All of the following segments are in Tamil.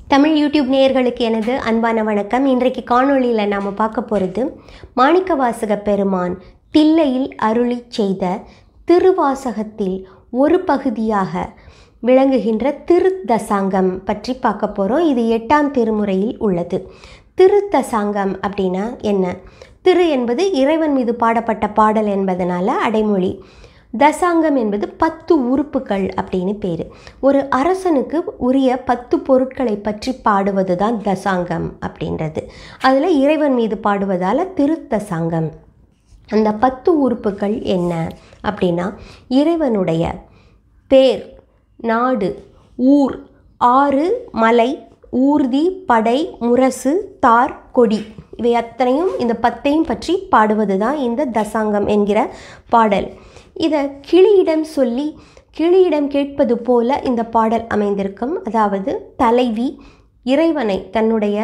தமிழ் யூடியூப் நேயர்களுக்கு எனது அன்பான வணக்கம் இன்றைக்கு காணொளியில் நாம் பார்க்க போகிறது மாணிக்கவாசக பெருமான் தில்லையில் அருளி செய்த திருவாசகத்தில் ஒரு பகுதியாக விளங்குகின்ற திருத்தசாங்கம் பற்றி பார்க்க போகிறோம் இது எட்டாம் திருமுறையில் உள்ளது திருத்தசாங்கம் அப்படின்னா என்ன திரு என்பது இறைவன் மீது பாடப்பட்ட பாடல் என்பதனால அடைமொழி தசாங்கம் என்பது பத்து உறுப்புகள் அப்படின்னு பேர் ஒரு அரசனுக்கு உரிய பத்து பொருட்களை பற்றி பாடுவது தான் தசாங்கம் அப்படின்றது அதில் இறைவன் மீது பாடுவதால் திருத்தசாங்கம் அந்த பத்து உறுப்புகள் என்ன அப்படின்னா இறைவனுடைய பேர் நாடு ஊர் ஆறு மலை ஊர்தி படை முரசு தார் கொடி இவை அத்தனையும் இந்த பத்தையும் பற்றி பாடுவது தான் இந்த தசாங்கம் என்கிற பாடல் இதை கிளியிடம் சொல்லி கிளியிடம் கேட்பது போல இந்த பாடல் அமைந்திருக்கும் அதாவது தலைவி இறைவனை தன்னுடைய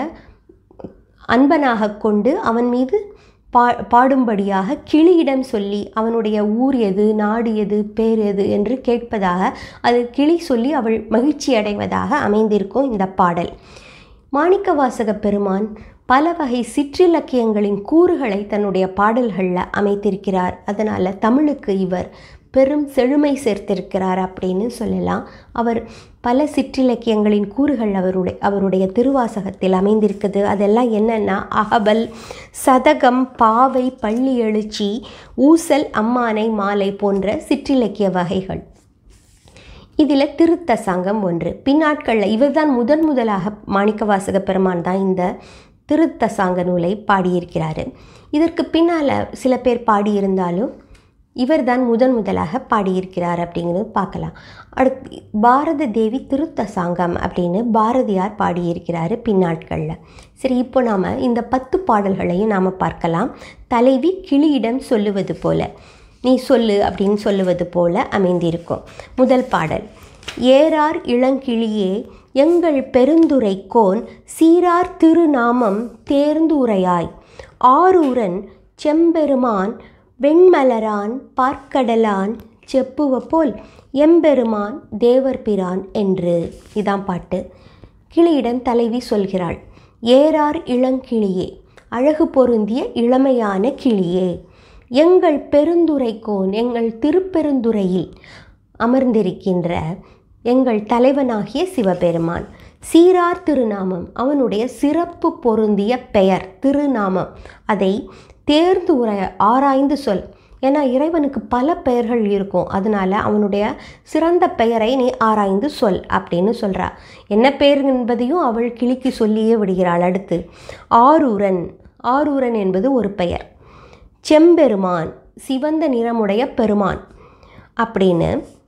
அன்பனாக கொண்டு அவன் மீது பா பாடும்படியாக கிளியிடம் சொல்லி அவனுடைய ஊர் எது நாடு எது பேர் எது என்று கேட்பதாக அது கிளி சொல்லி அவள் மகிழ்ச்சி அடைவதாக அமைந்திருக்கும் இந்த பாடல் மாணிக்கவாசக பெருமான் பல வகை சிற்றிலக்கியங்களின் கூறுகளை தன்னுடைய பாடல்களில் அமைத்திருக்கிறார் அதனால் தமிழுக்கு இவர் பெரும் செழுமை சேர்த்திருக்கிறார் அப்படின்னு சொல்லலாம் அவர் பல சிற்றிலக்கியங்களின் கூறுகள் அவருடைய அவருடைய திருவாசகத்தில் அமைந்திருக்குது அதெல்லாம் என்னென்னா அகபல் சதகம் பாவை பள்ளி எழுச்சி ஊசல் அம்மானை மாலை போன்ற சிற்றிலக்கிய வகைகள் இதில் திருத்த சங்கம் ஒன்று பின்னாட்களில் இவர்தான் முதன் முதலாக மாணிக்கவாசக பெருமான் தான் இந்த திருத்த சாங்க நூலை பாடியிருக்கிறாரு இதற்கு பின்னால் சில பேர் பாடியிருந்தாலும் இவர்தான் முதன் முதலாக பாடியிருக்கிறார் அப்படிங்கிறது பார்க்கலாம் அடுத்து பாரத தேவி திருத்த சாங்கம் அப்படின்னு பாரதியார் பாடியிருக்கிறாரு பின்னாட்களில் சரி இப்போ நாம் இந்த பத்து பாடல்களையும் நாம் பார்க்கலாம் தலைவி கிளியிடம் சொல்லுவது போல நீ சொல்லு அப்படின்னு சொல்லுவது போல அமைந்திருக்கும் முதல் பாடல் ஏறார் இளங்கிளியே எங்கள் பெருந்துரைக்கோன் சீரார் திருநாமம் தேர்ந்துரையாய் ஆரூரன் செம்பெருமான் வெண்மலரான் பார்க்கடலான் செப்புவ போல் எம்பெருமான் தேவர்பிரான் என்று இதாம் பாட்டு கிளியிடம் தலைவி சொல்கிறாள் ஏறார் இளங்கிளியே அழகு பொருந்திய இளமையான கிளியே எங்கள் பெருந்துரைக்கோன் எங்கள் திருப்பெருந்துறையில் அமர்ந்திருக்கின்ற எங்கள் தலைவனாகிய சிவபெருமான் சீரார் திருநாமம் அவனுடைய சிறப்பு பொருந்திய பெயர் திருநாமம் அதை தேர்ந்து உரைய ஆராய்ந்து சொல் ஏன்னா இறைவனுக்கு பல பெயர்கள் இருக்கும் அதனால் அவனுடைய சிறந்த பெயரை நீ ஆராய்ந்து சொல் அப்படின்னு சொல்கிறா என்ன பெயர் என்பதையும் அவள் கிளிக்கு சொல்லியே விடுகிறாள் அடுத்து ஆரூரன் ஆரூரன் என்பது ஒரு பெயர் செம்பெருமான் சிவந்த நிறமுடைய பெருமான் அப்படின்னு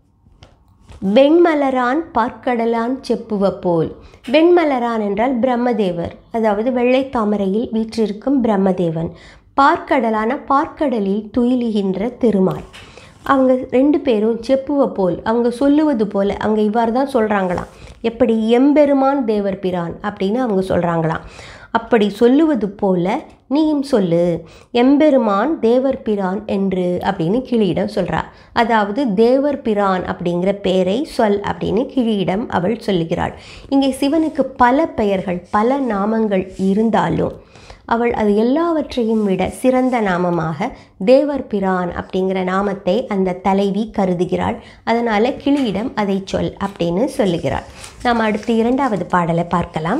வெண்மலரான் பார்க்கடலான் செப்புவ போல் வெண்மலரான் என்றால் பிரம்மதேவர் அதாவது வெள்ளை தாமரையில் வீற்றிருக்கும் பிரம்மதேவன் பார்க்கடலான பார்க்கடலில் துயிலுகின்ற திருமால் அவங்க ரெண்டு பேரும் செப்புவ போல் அவங்க சொல்லுவது போல் அவங்க இவ்வாறு தான் சொல்கிறாங்களாம் எப்படி எம்பெருமான் தேவர் பிரான் அப்படின்னு அவங்க சொல்கிறாங்களாம் அப்படி சொல்லுவது போல நீயும் சொல்லு எம்பெருமான் தேவர் பிரான் என்று அப்படின்னு கிளியிடம் சொல்கிறா அதாவது தேவர் பிரான் அப்படிங்கிற பெயரை சொல் அப்படின்னு கிளியிடம் அவள் சொல்லுகிறாள் இங்கே சிவனுக்கு பல பெயர்கள் பல நாமங்கள் இருந்தாலும் அவள் அது எல்லாவற்றையும் விட சிறந்த நாமமாக தேவர் பிரான் அப்படிங்கிற நாமத்தை அந்த தலைவி கருதுகிறாள் அதனால் கிளியிடம் அதை சொல் அப்படின்னு சொல்லுகிறாள் நாம் அடுத்து இரண்டாவது பாடலை பார்க்கலாம்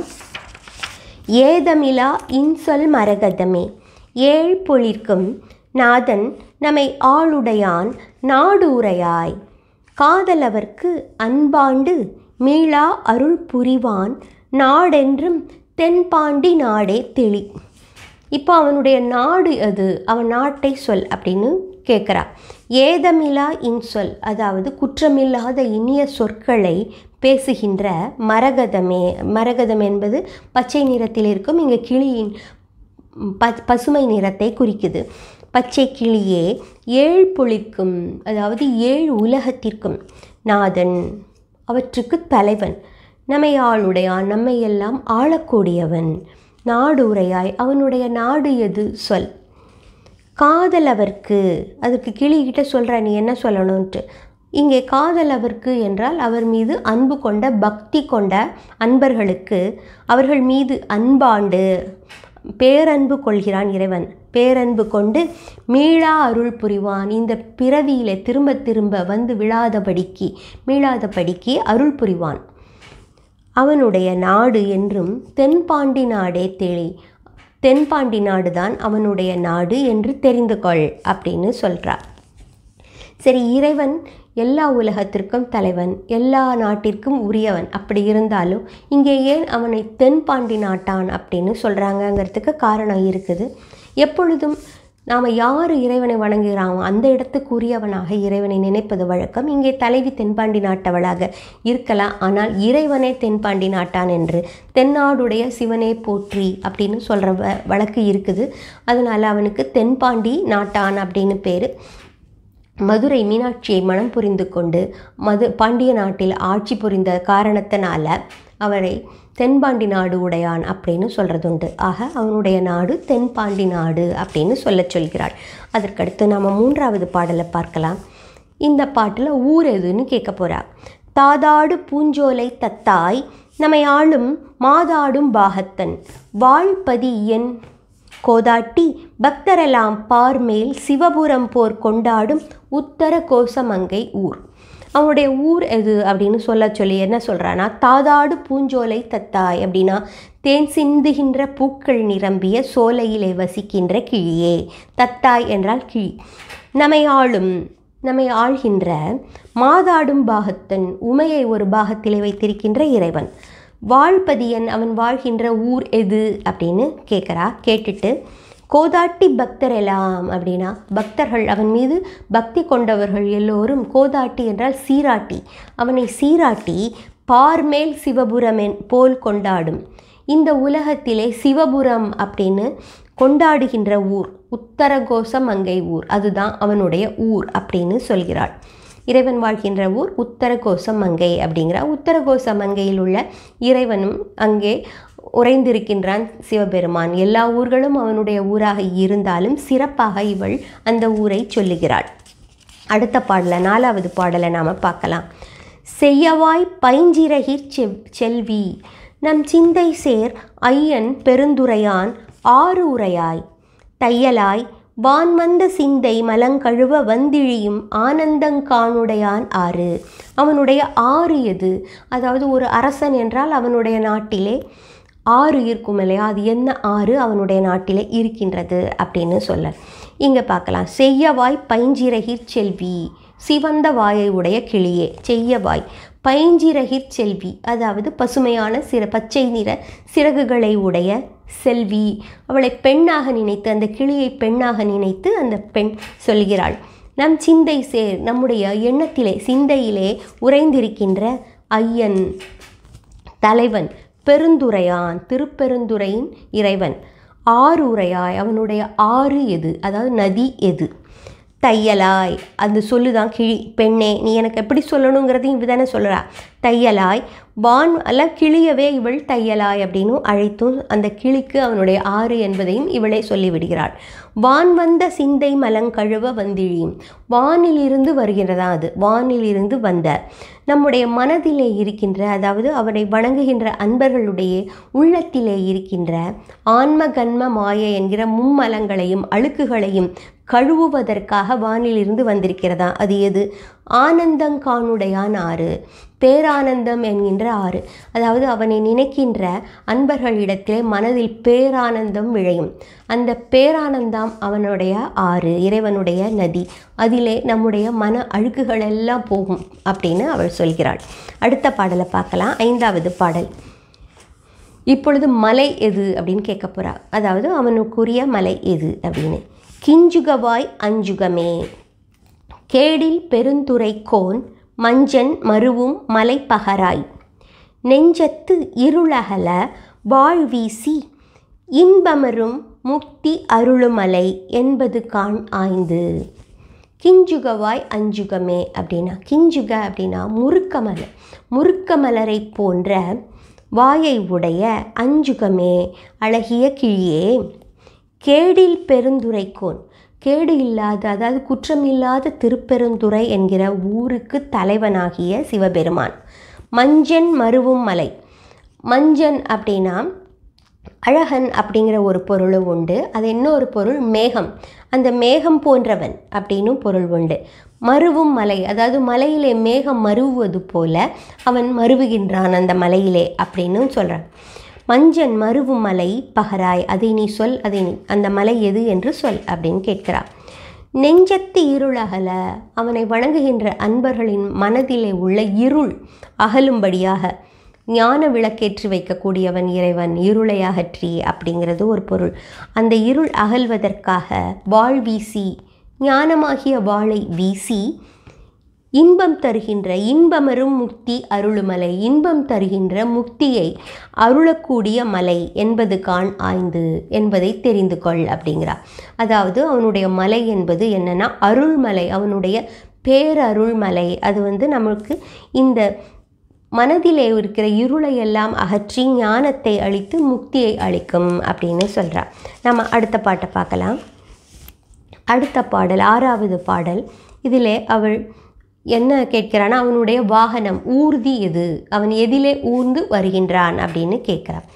ஏதமிலா இன்சொல் மரகதமே ஏழ் பொழிர்க்கும் நாதன் நம்மை ஆளுடையான் நாடூரையாய் காதலவர்க்கு அன்பாண்டு மீளா அருள் புரிவான் நாடென்றும் தென்பாண்டி நாடே தெளி இப்போ அவனுடைய நாடு அது அவன் நாட்டை சொல் அப்படின்னு கேட்குறா ஏதமில்லா இன்சொல் அதாவது குற்றமில்லாத இனிய சொற்களை பேசுகின்ற மரகதமே மரகதம் என்பது பச்சை நிறத்தில் இருக்கும் இங்கே கிளியின் ப பசுமை நிறத்தை குறிக்குது பச்சை கிளியே ஏழ் பொழிக்கும் அதாவது ஏழு உலகத்திற்கும் நாதன் அவற்றுக்கு தலைவன் நம்மை ஆளுடையான் நம்மை எல்லாம் ஆளக்கூடியவன் நாடு உரையாய் அவனுடைய நாடு எது சொல் காதல் அவர்க்கு அதுக்கு கிளிகிட்ட சொல்கிற நீ என்ன சொல்லணும்ன்ட்டு இங்கே காதல் அவருக்கு என்றால் அவர் மீது அன்பு கொண்ட பக்தி கொண்ட அன்பர்களுக்கு அவர்கள் மீது அன்பாண்டு பேரன்பு கொள்கிறான் இறைவன் பேரன்பு கொண்டு மீளா அருள் புரிவான் இந்த பிறவியிலே திரும்ப திரும்ப வந்து விழாதபடிக்கு மீளாதபடிக்கு அருள் புரிவான் அவனுடைய நாடு என்றும் தென்பாண்டி நாடே தெளி தென்பாண்டி நாடு தான் அவனுடைய நாடு என்று தெரிந்து கொள் அப்படின்னு சொல்கிறார் சரி இறைவன் எல்லா உலகத்திற்கும் தலைவன் எல்லா நாட்டிற்கும் உரியவன் அப்படி இருந்தாலும் இங்கே ஏன் அவனை தென்பாண்டி நாட்டான் அப்படின்னு சொல்கிறாங்கங்கிறதுக்கு காரணம் இருக்குது எப்பொழுதும் நாம் யார் இறைவனை வணங்குகிறாமோ அந்த இடத்துக்கு உரியவனாக இறைவனை நினைப்பது வழக்கம் இங்கே தலைவி தென்பாண்டி நாட்டவளாக இருக்கலாம் ஆனால் இறைவனே தென்பாண்டி நாட்டான் என்று தென்னாடுடைய சிவனே போற்றி அப்படின்னு சொல்கிற வ வழக்கு இருக்குது அதனால் அவனுக்கு தென்பாண்டி நாட்டான் அப்படின்னு பேர் மதுரை மீனாட்சியை மனம் புரிந்து கொண்டு மது பாண்டிய நாட்டில் ஆட்சி புரிந்த காரணத்தினால அவரை தென்பாண்டி நாடு உடையான் அப்படின்னு சொல்கிறதுண்டு ஆக அவனுடைய நாடு தென்பாண்டி நாடு அப்படின்னு சொல்ல சொல்கிறாள் அதற்கடுத்து நம்ம மூன்றாவது பாடலை பார்க்கலாம் இந்த பாட்டில் ஊர் எதுன்னு கேட்க போகிறா தாதாடு பூஞ்சோலை தத்தாய் நம்மை ஆளும் மாதாடும் பாகத்தன் வாழ்பதி என் கோதாட்டி பக்தரெல்லாம் பார்மேல் சிவபுரம் போர் கொண்டாடும் உத்தர கோசமங்கை ஊர் அவனுடைய ஊர் எது அப்படின்னு சொல்ல சொல்லி என்ன சொல்கிறான்னா தாதாடு பூஞ்சோலை தத்தாய் அப்படின்னா தேன் சிந்துகின்ற பூக்கள் நிரம்பிய சோலையிலே வசிக்கின்ற கிழியே தத்தாய் என்றால் கிழி நம்மை ஆளும் நம்மை ஆள்கின்ற மாதாடும் பாகத்தன் உமையை ஒரு பாகத்திலே வைத்திருக்கின்ற இறைவன் வாழ்பதியன் அவன் வாழ்கின்ற ஊர் எது அப்படின்னு கேட்குறா கேட்டுட்டு கோதாட்டி பக்தர் எல்லாம் அப்படின்னா பக்தர்கள் அவன் மீது பக்தி கொண்டவர்கள் எல்லோரும் கோதாட்டி என்றால் சீராட்டி அவனை சீராட்டி பார்மேல் சிவபுரமென் போல் கொண்டாடும் இந்த உலகத்திலே சிவபுரம் அப்படின்னு கொண்டாடுகின்ற ஊர் உத்தரகோச மங்கை ஊர் அதுதான் அவனுடைய ஊர் அப்படின்னு சொல்கிறாள் இறைவன் வாழ்கின்ற ஊர் உத்தரகோச மங்கை அப்படிங்கிற உத்தரகோச மங்கையில் உள்ள இறைவனும் அங்கே உறைந்திருக்கின்றான் சிவபெருமான் எல்லா ஊர்களும் அவனுடைய ஊராக இருந்தாலும் சிறப்பாக இவள் அந்த ஊரை சொல்லுகிறாள் அடுத்த பாடலை நாலாவது பாடலை நாம் பார்க்கலாம் செய்யவாய் பைஞ்சிறகிற் செவ் செல்வி நம் சிந்தை சேர் ஐயன் பெருந்துரையான் ஆறு உரையாய் தையலாய் வான்வந்த சிந்தை மலங்கழுவ வந்திழியும் ஆனந்தங்காணுடையான் ஆறு அவனுடைய ஆறு எது அதாவது ஒரு அரசன் என்றால் அவனுடைய நாட்டிலே ஆறு இருக்கும் இல்லையா அது என்ன ஆறு அவனுடைய நாட்டிலே இருக்கின்றது அப்படின்னு சொல்ல இங்கே பார்க்கலாம் செய்யவாய் பைஞ்சிறகிற் செல்வி சிவந்த வாயை உடைய கிளியே செய்யவாய் பைஞ்சிறகிற் செல்வி அதாவது பசுமையான சிற பச்சை நிற சிறகுகளை உடைய செல்வி அவளை பெண்ணாக நினைத்து அந்த கிளியை பெண்ணாக நினைத்து அந்த பெண் சொல்கிறாள் நம் சிந்தை சேர் நம்முடைய எண்ணத்திலே சிந்தையிலே உறைந்திருக்கின்ற ஐயன் தலைவன் பெருந்துரையான் திருப்பெருந்துறையின் இறைவன் ஆறு உரையாய் அவனுடைய ஆறு எது அதாவது நதி எது தையலாய் அந்த சொல்லுதான் கிழி பெண்ணே நீ எனக்கு எப்படி சொல்லணுங்கிறதையும் இவ தானே சொல்கிறா தையலாய் வான் அல்ல கிளியவே இவள் தையலாய் அப்படின்னு அழைத்தும் அந்த கிளிக்கு அவனுடைய ஆறு என்பதையும் இவளே சொல்லிவிடுகிறாள் வான் வந்த சிந்தை மலங்கழுவ வந்திழியும் வானிலிருந்து வருகிறதா அது வானிலிருந்து வந்த நம்முடைய மனதிலே இருக்கின்ற அதாவது அவனை வணங்குகின்ற அன்பர்களுடைய உள்ளத்திலே இருக்கின்ற ஆன்ம கன்ம மாய என்கிற மும்மலங்களையும் அழுக்குகளையும் கழுவுவதற்காக வானிலிருந்து வந்திருக்கிறதா அது எது ஆனந்தங்கானுடையான் ஆறு பேரானந்தம் என்கின்ற ஆறு அதாவது அவனை நினைக்கின்ற அன்பர்களிடத்திலே மனதில் பேரானந்தம் விழையும் அந்த பேரானந்தம் அவனுடைய ஆறு இறைவனுடைய நதி அதிலே நம்முடைய மன அழுக்குகள் எல்லாம் போகும் அப்படின்னு அவள் சொல்கிறாள் அடுத்த பாடலை பார்க்கலாம் ஐந்தாவது பாடல் இப்பொழுது மலை எது அப்படின்னு கேட்க போறா அதாவது அவனுக்குரிய மலை எது அப்படின்னு கிஞ்சுகவாய் அஞ்சுகமே கேடில் பெருந்துரைக்கோன் மஞ்சன் மருவும் மலைப்பகராய் நெஞ்சத்து இருளகல வாழ்வீசி இன்பமரும் முக்தி அருளுமலை என்பது காண் ஆய்ந்து கிஞ்சுகவாய் அஞ்சுகமே அப்படின்னா கிஞ்சுக அப்படின்னா முறுக்கமலர் முறுக்கமலரை போன்ற வாயை உடைய அஞ்சுகமே அழகிய கிழியே கேடில் பெருந்துரைக்கோன் கேடு இல்லாத அதாவது குற்றம் இல்லாத திருப்பெருந்துறை என்கிற ஊருக்கு தலைவனாகிய சிவபெருமான் மஞ்சன் மருவும் மலை மஞ்சன் அப்படின்னா அழகன் அப்படிங்கிற ஒரு பொருளும் உண்டு அது இன்னொரு பொருள் மேகம் அந்த மேகம் போன்றவன் அப்படின்னும் பொருள் உண்டு மருவும் மலை அதாவது மலையிலே மேகம் மருவுவது போல அவன் மருவுகின்றான் அந்த மலையிலே அப்படின்னும் சொல்கிறான் மஞ்சன் மருவும் மலை பகராய் அதை நீ சொல் அதை நீ அந்த மலை எது என்று சொல் அப்படின்னு கேட்கிறான் நெஞ்சத்து இருள் அகல அவனை வணங்குகின்ற அன்பர்களின் மனதிலே உள்ள இருள் அகலும்படியாக ஞான விளக்கேற்றி வைக்கக்கூடியவன் இறைவன் இருளை அகற்றி அப்படிங்கிறது ஒரு பொருள் அந்த இருள் அகல்வதற்காக வாழ் வீசி ஞானமாகிய வாளை வீசி இன்பம் தருகின்ற இன்பமரும் முக்தி அருளுமலை இன்பம் தருகின்ற முக்தியை அருளக்கூடிய மலை என்பது காண் ஆய்ந்து என்பதை தெரிந்து கொள் அப்படிங்கிறார் அதாவது அவனுடைய மலை என்பது என்னன்னா அருள்மலை அவனுடைய பேரருள்மலை அது வந்து நமக்கு இந்த மனதிலே இருக்கிற இருளை எல்லாம் அகற்றி ஞானத்தை அளித்து முக்தியை அளிக்கும் அப்படின்னு சொல்கிறார் நம்ம அடுத்த பாட்டை பார்க்கலாம் அடுத்த பாடல் ஆறாவது பாடல் இதிலே அவள் என்ன கேட்கிறான்னா அவனுடைய வாகனம் ஊர்தி எது அவன் எதிலே ஊர்ந்து வருகின்றான் அப்படின்னு கேட்குறான்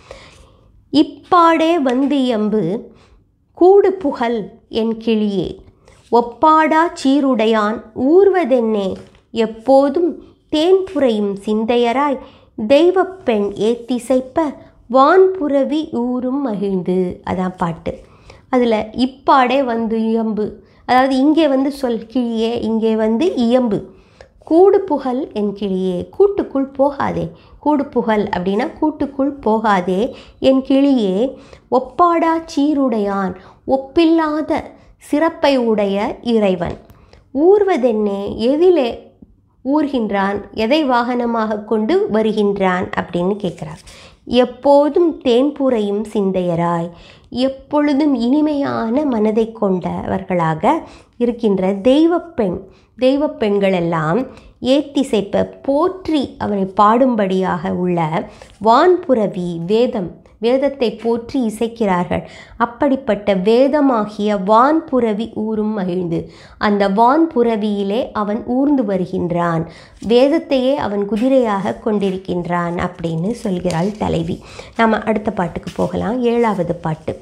இப்பாடே வந்து எம்பு கூடு புகழ் என் கிளியே ஒப்பாடா சீருடையான் ஊர்வதென்னே எப்போதும் தேன்புரையும் சிந்தையராய் தெய்வப்பெண் ஏத்திசைப்ப வான்புறவி ஊரும் மகிழ்ந்து அதான் பாட்டு அதில் இப்பாடே வந்து இயம்பு அதாவது இங்கே வந்து சொல் கிளியே இங்கே வந்து இயம்பு கூடு புகழ் என் கிளியே கூட்டுக்குள் போகாதே கூடு புகழ் அப்படின்னா கூட்டுக்குள் போகாதே என் கிளியே ஒப்பாடா சீருடையான் ஒப்பில்லாத சிறப்பை உடைய இறைவன் ஊர்வதென்னே எதிலே ஊர்கின்றான் எதை வாகனமாக கொண்டு வருகின்றான் அப்படின்னு கேட்குறார் எப்போதும் தேன்புரையும் சிந்தையராய் எப்பொழுதும் இனிமையான மனதை கொண்டவர்களாக இருக்கின்ற தெய்வப்பெண் தெய்வப்பெண்கள் எல்லாம் ஏத்திசைப்ப போற்றி அவனை பாடும்படியாக உள்ள வான்புரவி வேதம் வேதத்தை போற்றி இசைக்கிறார்கள் அப்படிப்பட்ட வேதமாகிய வான்புரவி ஊரும் மகிழ்ந்து அந்த வான்புரவியிலே அவன் ஊர்ந்து வருகின்றான் வேதத்தையே அவன் குதிரையாக கொண்டிருக்கின்றான் அப்படின்னு சொல்கிறாள் தலைவி நாம் அடுத்த பாட்டுக்கு போகலாம் ஏழாவது பாட்டு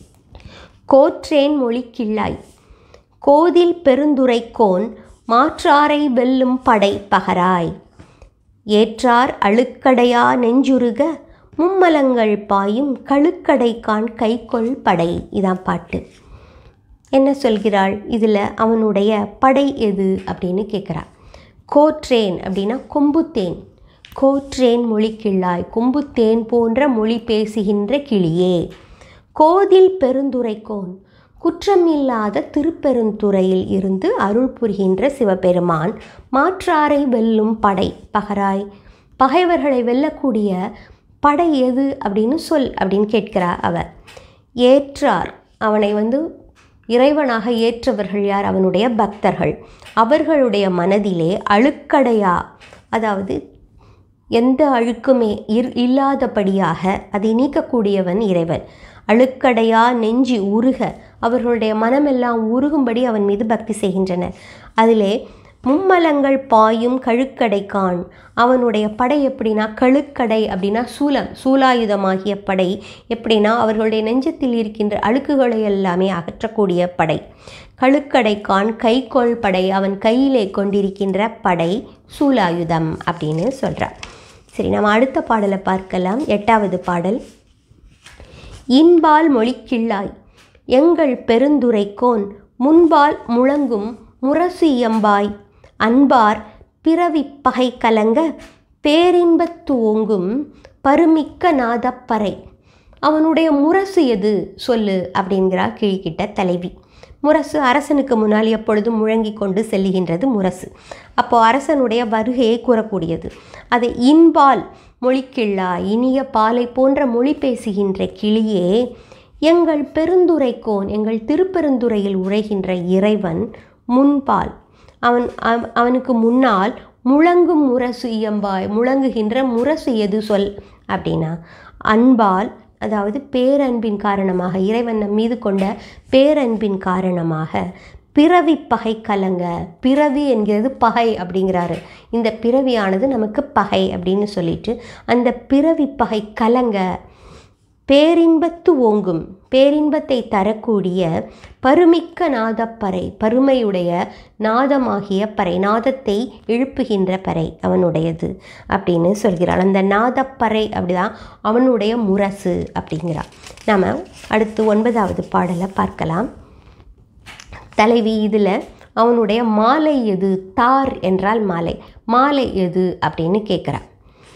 கோற்றேன் மொழி கிள்ளாய் கோதில் பெருந்துரைக்கோன் மாற்றாரை வெல்லும் படை பகராய் ஏற்றார் அழுக்கடையா நெஞ்சுருக மும்மலங்கள் பாயும் கழுக்கடை கான் கைக்கொள் படை இதான் பாட்டு என்ன சொல்கிறாள் இதில் அவனுடைய படை எது அப்படின்னு கேட்குறா கோற்றேன் அப்படின்னா கொம்புத்தேன் கோற்றேன் மொழி கிள்ளாய் கொம்புத்தேன் போன்ற மொழி பேசுகின்ற கிளியே கோதில் பெருந்துரைக்கோன் குற்றமில்லாத திருப்பெருந்துறையில் இருந்து அருள் புரிகின்ற சிவபெருமான் மாற்றாரை வெல்லும் படை பகராய் பகைவர்களை வெல்லக்கூடிய படை எது அப்படின்னு சொல் அப்படின்னு கேட்கிறா அவர் ஏற்றார் அவனை வந்து இறைவனாக ஏற்றவர்கள் யார் அவனுடைய பக்தர்கள் அவர்களுடைய மனதிலே அழுக்கடையா அதாவது எந்த அழுக்குமே இர் இல்லாதபடியாக அதை நீக்கக்கூடியவன் இறைவன் அழுக்கடையா நெஞ்சு உருக அவர்களுடைய மனமெல்லாம் உருகும்படி அவன் மீது பக்தி செய்கின்றனர் அதிலே மும்மலங்கள் பாயும் கழுக்கடை கான் அவனுடைய படை எப்படின்னா கழுக்கடை அப்படின்னா சூலம் சூலாயுதமாகிய படை எப்படின்னா அவர்களுடைய நெஞ்சத்தில் இருக்கின்ற அழுக்குகளை எல்லாமே அகற்றக்கூடிய படை கழுக்கடை கான் கைக்கோள் படை அவன் கையிலே கொண்டிருக்கின்ற படை சூலாயுதம் அப்படின்னு சொல்கிறார் சரி நம்ம அடுத்த பாடலை பார்க்கலாம் எட்டாவது பாடல் இன்பால் மொழிக்கிள்ளாய் எங்கள் பெருந்துரைக்கோன் முன்பால் முழங்கும் முரசு இயம்பாய் அன்பார் பிறவி பகை கலங்க பேரின்பத்து ஓங்கும் பருமிக்க நாதப்பறை அவனுடைய முரசு எது சொல்லு அப்படிங்கிறார் கிழிக்கிட்ட தலைவி முரசு அரசனுக்கு முன்னால் எப்பொழுதும் முழங்கி கொண்டு செல்லுகின்றது முரசு அப்போ அரசனுடைய வருகையை கூறக்கூடியது அதை இன்பால் மொழிக்கிள்ளா இனிய பாலை போன்ற மொழி பேசுகின்ற கிளியே எங்கள் பெருந்துரைக்கோன் எங்கள் திருப்பெருந்துறையில் உரைகின்ற இறைவன் முன்பால் அவன் அவ- அவனுக்கு முன்னால் முழங்கும் முரசு இயம்பாய் முழங்குகின்ற முரசு எது சொல் அப்படின்னா அன்பால் அதாவது பேரன்பின் காரணமாக இறைவன் நம் மீது கொண்ட பேரன்பின் காரணமாக பிறவி பகை கலங்க பிறவி என்கிறது பகை அப்படிங்கிறாரு இந்த பிறவியானது நமக்கு பகை அப்படின்னு சொல்லிட்டு அந்த பிறவி பகை கலங்க பேரின்பத்து ஓங்கும் பேரின்பத்தை தரக்கூடிய பருமிக்க நாதப்பறை பருமையுடைய நாதமாகிய பறை நாதத்தை எழுப்புகின்ற பறை அவனுடையது அப்படின்னு சொல்கிறாள் அந்த நாதப்பறை அப்படிதான் அவனுடைய முரசு அப்படிங்கிறாள் நாம் அடுத்து ஒன்பதாவது பாடலை பார்க்கலாம் தலைவி இதில் அவனுடைய மாலை எது தார் என்றால் மாலை மாலை எது அப்படின்னு கேட்குறான்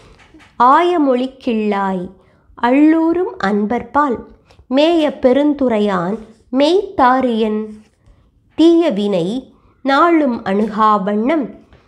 ஆயமொழி கிள்ளாய் அள்ளூரும் அன்பர்பால் மேய பெருந்துரையான் மெய்த்தாரியன் தீய வினை நாளும் அணுகா வண்ணம்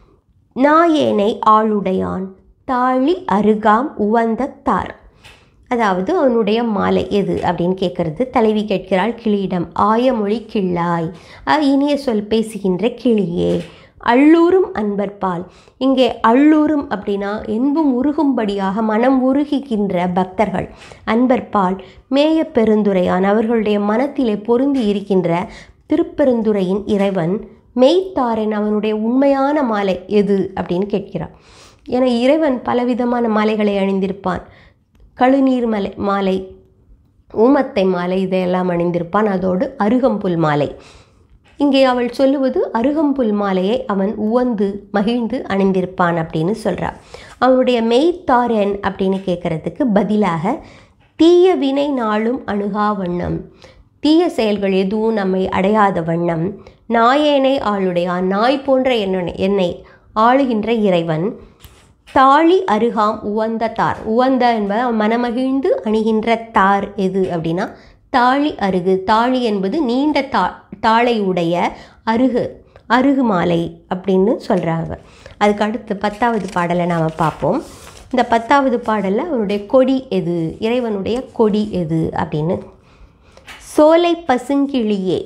நாயேனை ஆளுடையான் தாழி அருகாம் உவந்த தார் அதாவது அவனுடைய மாலை எது அப்படின்னு கேட்கறது தலைவி கேட்கிறாள் கிளியிடம் ஆயமொழி கிள்ளாய் அ, இனிய சொல் பேசுகின்ற கிளியே அள்ளூரும் அன்பர்பால் இங்கே அள்ளூரும் அப்படின்னா என்பும் உருகும்படியாக மனம் உருகுகின்ற பக்தர்கள் அன்பர்பால் மேய பெருந்துரையான் அவர்களுடைய மனத்திலே பொருந்தி இருக்கின்ற திருப்பெருந்துறையின் இறைவன் மெய்த்தாரன் அவனுடைய உண்மையான மாலை எது அப்படின்னு கேட்கிறான் என இறைவன் பலவிதமான மாலைகளை அணிந்திருப்பான் கழுநீர் மலை மாலை ஊமத்தை மாலை இதையெல்லாம் அணிந்திருப்பான் அதோடு அருகம்புல் மாலை இங்கே அவள் சொல்லுவது அருகம்புல் மாலையை அவன் உவந்து மகிழ்ந்து அணிந்திருப்பான் அப்படின்னு சொல்கிறான் அவனுடைய மெய்த்தாரன் அப்படின்னு கேட்குறதுக்கு பதிலாக தீய வினை நாளும் அணுகா வண்ணம் தீய செயல்கள் எதுவும் நம்மை அடையாத வண்ணம் நாயேனை ஆளுடையான் நாய் போன்ற என்னை என்னை ஆளுகின்ற இறைவன் தாழி அருகாம் உவந்த தார் உவந்த என்பது அவன் மனமகிழ்ந்து அணிகின்ற தார் எது அப்படின்னா தாழி அருகு தாழி என்பது நீண்ட தா தாளை உடைய அருகு அருகு மாலை அப்படின்னு சொல்கிறாங்க அதுக்கு அடுத்து பத்தாவது பாடலை நாம் பார்ப்போம் இந்த பத்தாவது பாடலில் அவனுடைய கொடி எது இறைவனுடைய கொடி எது அப்படின்னு சோலை பசுங்கிளியே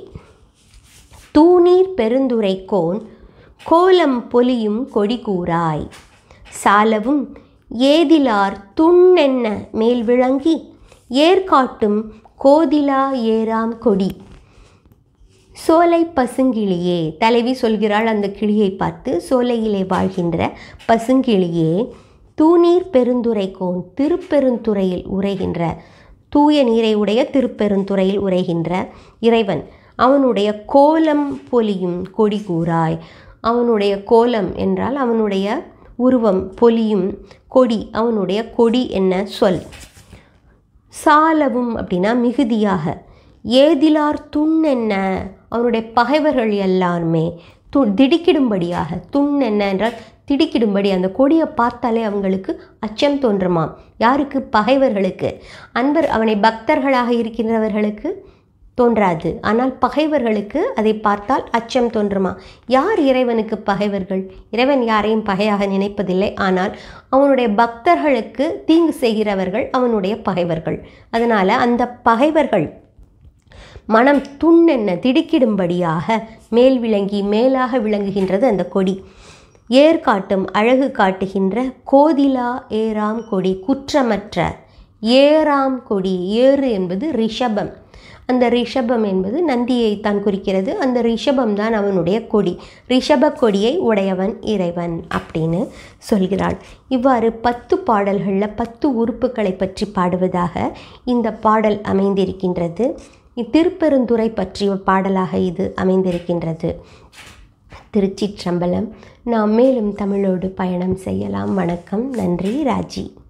தூநீர் பெருந்துரைக்கோன் கோலம் பொலியும் கொடி கூறாய் சாலவும் ஏதிலார் துண்ணென்ன மேல் விளங்கி ஏற்காட்டும் கோதிலா ஏறாம் கொடி சோலை பசுங்கிளியே தலைவி சொல்கிறாள் அந்த கிளியை பார்த்து சோலையிலே வாழ்கின்ற பசுங்கிளியே தூநீர் பெருந்துரைக்கோன் திருப்பெருந்துறையில் உரைகின்ற தூய நீரை உடைய திருப்பெருந்துறையில் உரைகின்ற இறைவன் அவனுடைய கோலம் பொலியும் கொடி கூறாய் அவனுடைய கோலம் என்றால் அவனுடைய உருவம் பொலியும் கொடி அவனுடைய கொடி என்ன சொல் சாலவும் அப்படின்னா மிகுதியாக ஏதிலார் துண் என்ன அவனுடைய பகைவர்கள் எல்லாருமே து திடுக்கிடும்படியாக துண் என்ன என்றால் திடுக்கிடும்படி அந்த கொடியை பார்த்தாலே அவங்களுக்கு அச்சம் தோன்றுமாம் யாருக்கு பகைவர்களுக்கு அன்பர் அவனை பக்தர்களாக இருக்கின்றவர்களுக்கு தோன்றாது ஆனால் பகைவர்களுக்கு அதை பார்த்தால் அச்சம் தோன்றுமா யார் இறைவனுக்கு பகைவர்கள் இறைவன் யாரையும் பகையாக நினைப்பதில்லை ஆனால் அவனுடைய பக்தர்களுக்கு தீங்கு செய்கிறவர்கள் அவனுடைய பகைவர்கள் அதனால் அந்த பகைவர்கள் மனம் துண்ணென்ன திடுக்கிடும்படியாக மேல் விளங்கி மேலாக விளங்குகின்றது அந்த கொடி ஏர் காட்டும் அழகு காட்டுகின்ற கோதிலா ஏராம் கொடி குற்றமற்ற ஏராம் கொடி ஏறு என்பது ரிஷபம் அந்த ரிஷபம் என்பது நந்தியை தான் குறிக்கிறது அந்த ரிஷபம் தான் அவனுடைய கொடி ரிஷப கொடியை உடையவன் இறைவன் அப்படின்னு சொல்கிறாள் இவ்வாறு பத்து பாடல்களில் பத்து உறுப்புகளை பற்றி பாடுவதாக இந்த பாடல் அமைந்திருக்கின்றது திருப்பெருந்துறை பற்றிய பாடலாக இது அமைந்திருக்கின்றது திருச்சிற்றம்பலம் நாம் மேலும் தமிழோடு பயணம் செய்யலாம் வணக்கம் நன்றி ராஜி